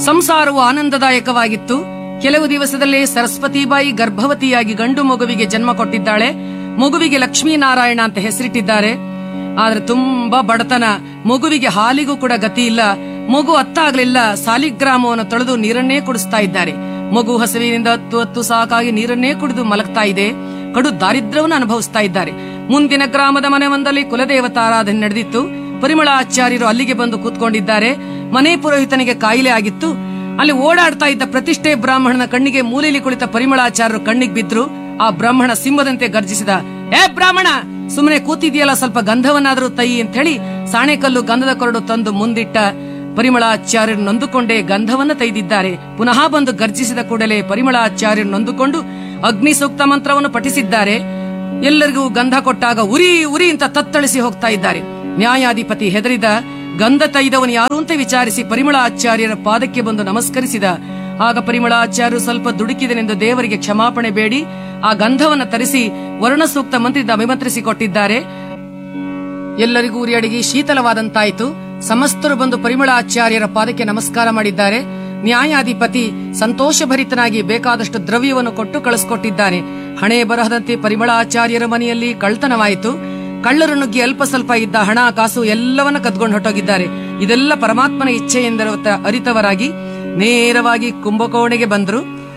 ಸಂಸಾರವು ಆನಂದದಾಯಕವಾಗಿತ್ತು ಕೆಲವು ದಿವಸದಲ್ಲೇ ಸರಸ್ವತಿಬಾಯಿ ಗರ್ಭವತಿಯಾಗಿ ಗಂಡು ಮಗುವಿಗೆ ಜನ್ಮ ಕೊಟ್ಟಿದ್ದಾಳೆ ಮಗುವಿಗೆ ಲಕ್ಷ್ಮೀನಾರಾಯಣ ಅಂತ ಹೆಸರಿಟ್ಟಿದ್ದಾರೆ ಆದ್ರೆ ತುಂಬಾ ಬಡತನ ಮಗುವಿಗೆ ಹಾಲಿಗೂ ಕೂಡ ಗತಿ ಇಲ್ಲ ಮಗು ಅತ್ತಾಗ್ಲಿಲ್ಲ ಸಾಲಿಗ್ರಾಮವನ್ನು ತೊಳೆದು ನೀರನ್ನೇ ಕುಡಿಸ್ತಾ ಇದ್ದಾರೆ ಮಗು ಹಸಿವಿನಿಂದ ಹತ್ತು ಹತ್ತು ಸಾಕಾಗಿ ನೀರನ್ನೇ ಕುಡಿದು ಮಲಗ್ತಾ ಇದೆ ಕಡು ದಾರಿದ್ರ್ಯವನ್ನು ಅನುಭವಿಸ್ತಾ ಇದ್ದಾರೆ ಮುಂದಿನ ಗ್ರಾಮದ ಮನೆ ಒಂದಲ್ಲಿ ಕುಲದೇವತಾರಾಧನೆ ನಡೆದಿತ್ತು ಪರಿಮಳಾಚಾರ್ಯರು ಅಲ್ಲಿಗೆ ಬಂದು ಕೂತ್ಕೊಂಡಿದ್ದಾರೆ ಮನೆ ಪುರೋಹಿತನಿಗೆ ಕಾಯಿಲೆ ಆಗಿತ್ತು ಅಲ್ಲಿ ಓಡಾಡ್ತಾ ಇದ್ದ ಪ್ರತಿಷ್ಠೆ ಬ್ರಾಹ್ಮಣನ ಕಣ್ಣಿಗೆ ಮೂಲೆಯಲ್ಲಿ ಕುಳಿತ ಪರಿಮಳಾಚಾರ್ಯರು ಕಣ್ಣಿಗೆ ಬಿದ್ರು ಆ ಬ್ರಾಹ್ಮಣ ಸಿಂಹದಂತೆ ಗರ್ಜಿಸಿದ ಏ ಬ್ರಾಹ್ಮಣ ಸುಮ್ಮನೆ ಕೂತಿದ್ಯಲ್ಲ ಸ್ವಲ್ಪ ಗಂಧವನ್ನಾದರೂ ತೈ ಅಂತ ಹೇಳಿ ಸಾಣೆಕಲ್ಲು ಗಂಧದ ಕೊರಡು ತಂದು ಮುಂದಿಟ್ಟ ಪರಿಮಳಾಚಾರ್ಯರು ನೊಂದುಕೊಂಡೇ ಗಂಧವನ್ನ ತೆಗೆದಿದ್ದಾರೆ ಪುನಃ ಬಂದು ಗರ್ಜಿಸಿದ ಕೂಡಲೇ ಪರಿಮಳಾಚಾರ್ಯರು ನೊಂದುಕೊಂಡು ಅಗ್ನಿ ಸೂಕ್ತ ಮಂತ್ರವನ್ನು ಪಠಿಸಿದ್ದಾರೆ ಎಲ್ಲರಿಗೂ ಗಂಧ ಕೊಟ್ಟಾಗ ಉರಿ ಉರಿ ಅಂತ ತತ್ತಳಿಸಿ ಹೋಗ್ತಾ ಇದ್ದಾರೆ ನ್ಯಾಯಾಧಿಪತಿ ಹೆದರಿದ ಗಂಧ ತೈದವನು ಯಾರು ಅಂತ ವಿಚಾರಿಸಿ ಪರಿಮಳಾಚಾರ್ಯರ ಪಾದಕ್ಕೆ ಬಂದು ನಮಸ್ಕರಿಸಿದ ಆಗ ಪರಿಮಳಾಚಾರ್ಯರು ಸ್ವಲ್ಪ ದುಡುಕಿದನೆಂದು ದೇವರಿಗೆ ಕ್ಷಮಾಪಣೆ ಬೇಡಿ ಆ ಗಂಧವನ್ನ ತರಿಸಿ ವರ್ಣ ಸೂಕ್ತ ಮಂತ್ರಿಯಿಂದ ಅಭಿಮಂತ್ರಿಸಿ ಕೊಟ್ಟಿದ್ದಾರೆ ಎಲ್ಲರಿಗೂ ಉರಿಯಡಿಗೆ ಶೀತಲವಾದಂತಾಯಿತು ಸಮಸ್ತರು ಬಂದು ಪರಿಮಳಾಚಾರ್ಯರ ಪಾದಕ್ಕೆ ನಮಸ್ಕಾರ ಮಾಡಿದ್ದಾರೆ ನ್ಯಾಯಾಧಿಪತಿ ಸಂತೋಷಭರಿತನಾಗಿ ಬೇಕಾದಷ್ಟು ದ್ರವ್ಯವನ್ನು ಕೊಟ್ಟು ಕಳಿಸ್ಕೊಟ್ಟಿದ್ದಾನೆ ಹಣೆ ಬರಹದಂತೆ ಪರಿಮಳಾಚಾರ್ಯರ ಮನೆಯಲ್ಲಿ ಕಳ್ತನವಾಯಿತು ಕಳ್ಳರು ನುಗ್ಗಿ ಅಲ್ಪ ಸ್ವಲ್ಪ ಇದ್ದ ಹಣ ಕಾಸು ಎಲ್ಲವನ್ನ ಕದ್ಕೊಂಡು ಹೊಟ್ಟೋಗಿದ್ದಾರೆ ಇದೆಲ್ಲ ಪರಮಾತ್ಮನ ಇಚ್ಛೆ ಎಂದರ ಅರಿತವರಾಗಿ ನೇರವಾಗಿ ಕುಂಭಕೋಣೆಗೆ ಬಂದರು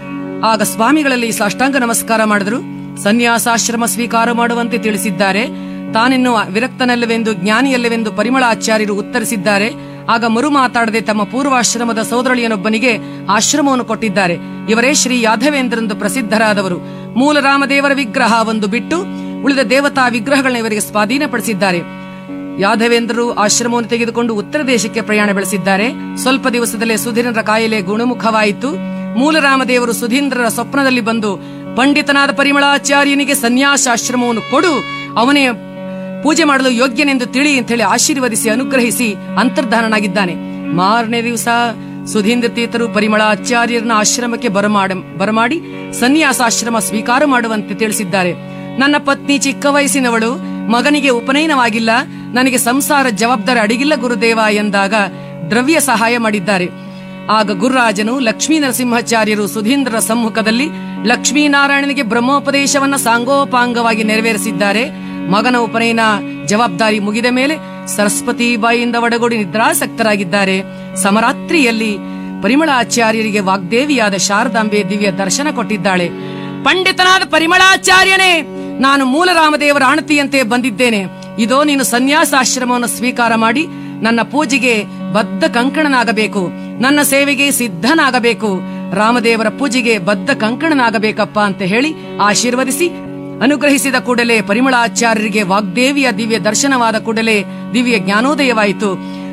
ಆಗ ಸ್ವಾಮಿಗಳಲ್ಲಿ ಸಾಷ್ಟಾಂಗ ನಮಸ್ಕಾರ ಮಾಡಿದ್ರು ಸನ್ಯಾಸಾಶ್ರಮ ಸ್ವೀಕಾರ ಮಾಡುವಂತೆ ತಿಳಿಸಿದ್ದಾರೆ ತಾನಿನ್ನು ವಿರಕ್ತನಲ್ಲವೆಂದು ಜ್ಞಾನಿಯಲ್ಲವೆಂದು ಪರಿಮಳಾಚಾರ್ಯರು ಉತ್ತರಿಸಿದ್ದಾರೆ ಆಗ ಮರು ಮಾತಾಡದೆ ತಮ್ಮ ಪೂರ್ವಾಶ್ರಮದ ಸೋದರಳಿಯನೊಬ್ಬನಿಗೆ ಆಶ್ರಮವನ್ನು ಕೊಟ್ಟಿದ್ದಾರೆ ಇವರೇ ಶ್ರೀ ಯಾದವೇಂದ್ರೆಂದು ಪ್ರಸಿದ್ಧರಾದವರು ಮೂಲ ರಾಮದೇವರ ವಿಗ್ರಹ ಒಂದು ಬಿಟ್ಟು ಉಳಿದ ದೇವತಾ ವಿಗ್ರಹಗಳನ್ನ ಇವರಿಗೆ ಸ್ವಾಧೀನಪಡಿಸಿದ್ದಾರೆ ಯಾದವೇಂದ್ರರು ಆಶ್ರಮವನ್ನು ತೆಗೆದುಕೊಂಡು ಉತ್ತರ ದೇಶಕ್ಕೆ ಪ್ರಯಾಣ ಬೆಳೆಸಿದ್ದಾರೆ ಸ್ವಲ್ಪ ದಿವಸದಲ್ಲೇ ಸುಧೀಂದ್ರ ಕಾಯಿಲೆ ಗುಣಮುಖವಾಯಿತು ಮೂಲರಾಮದೇವರು ಸುಧೀಂದ್ರರ ಸ್ವಪ್ನದಲ್ಲಿ ಬಂದು ಪಂಡಿತನಾದ ಪರಿಮಳಾಚಾರ್ಯನಿಗೆ ಸನ್ಯಾಸಾಶ್ರಮವನ್ನು ಕೊಡು ಅವನೇ ಪೂಜೆ ಮಾಡಲು ಯೋಗ್ಯನೆಂದು ತಿಳಿ ಅಂತ ಹೇಳಿ ಆಶೀರ್ವದಿಸಿ ಅನುಗ್ರಹಿಸಿ ಅಂತರ್ಧಾನನಾಗಿದ್ದಾನೆ ಮಾರನೇ ದಿವಸ ಸುಧೀಂದ್ರ ತೀರ್ಥರು ಪರಿಮಳಾಚಾರ್ಯರನ್ನ ಆಶ್ರಮಕ್ಕೆ ಬರಮಾಡ ಬರಮಾಡಿ ಸನ್ಯಾಸಾಶ್ರಮ ಸ್ವೀಕಾರ ಮಾಡುವಂತೆ ತಿಳಿಸಿದ್ದಾರೆ ನನ್ನ ಪತ್ನಿ ಚಿಕ್ಕ ವಯಸ್ಸಿನವಳು ಮಗನಿಗೆ ಉಪನಯನವಾಗಿಲ್ಲ ನನಗೆ ಸಂಸಾರ ಜವಾಬ್ದಾರಿ ಅಡಿಗಿಲ್ಲ ಗುರುದೇವ ಎಂದಾಗ ದ್ರವ್ಯ ಸಹಾಯ ಮಾಡಿದ್ದಾರೆ ಆಗ ಗುರುರಾಜನು ಲಕ್ಷ್ಮೀ ನರಸಿಂಹಾಚಾರ್ಯರು ಸುಧೀಂದ್ರರ ಸಮ್ಮುಖದಲ್ಲಿ ಲಕ್ಷ್ಮೀನಾರಾಯಣನಿಗೆ ಬ್ರಹ್ಮೋಪದೇಶವನ್ನ ಸಾಂಗೋಪಾಂಗವಾಗಿ ನೆರವೇರಿಸಿದ್ದಾರೆ ಮಗನ ಉಪನಯನ ಜವಾಬ್ದಾರಿ ಮುಗಿದ ಮೇಲೆ ಸರಸ್ವತಿ ಬಾಯಿಯಿಂದ ಒಡಗೂಡಿ ನಿದ್ರಾಸಕ್ತರಾಗಿದ್ದಾರೆ ಸಮರಾತ್ರಿಯಲ್ಲಿ ಪರಿಮಳಾಚಾರ್ಯರಿಗೆ ವಾಗ್ದೇವಿಯಾದ ಶಾರದಾಂಬೆ ದಿವ್ಯ ದರ್ಶನ ಕೊಟ್ಟಿದ್ದಾಳೆ ಪಂಡಿತನಾದ ಪರಿಮಳಾಚಾರ್ಯನೇ ನಾನು ಮೂಲ ರಾಮದೇವರ ಆಣತಿಯಂತೆ ಬಂದಿದ್ದೇನೆ ಇದೋ ನೀನು ಸನ್ಯಾಸಾಶ್ರಮವನ್ನು ಸ್ವೀಕಾರ ಮಾಡಿ ನನ್ನ ಪೂಜೆಗೆ ಬದ್ಧ ಕಂಕಣನಾಗಬೇಕು ನನ್ನ ಸೇವೆಗೆ ಸಿದ್ಧನಾಗಬೇಕು ರಾಮದೇವರ ಪೂಜೆಗೆ ಬದ್ಧ ಕಂಕಣನಾಗಬೇಕಪ್ಪ ಅಂತ ಹೇಳಿ ಆಶೀರ್ವದಿಸಿ ಅನುಗ್ರಹಿಸಿದ ಕೂಡಲೇ ಪರಿಮಳಾಚಾರ್ಯರಿಗೆ ವಾಗ್ದೇವಿಯ ದಿವ್ಯ ದರ್ಶನವಾದ ಕೂಡಲೇ ದಿವ್ಯ ಜ್ಞಾನೋದಯವಾಯಿತು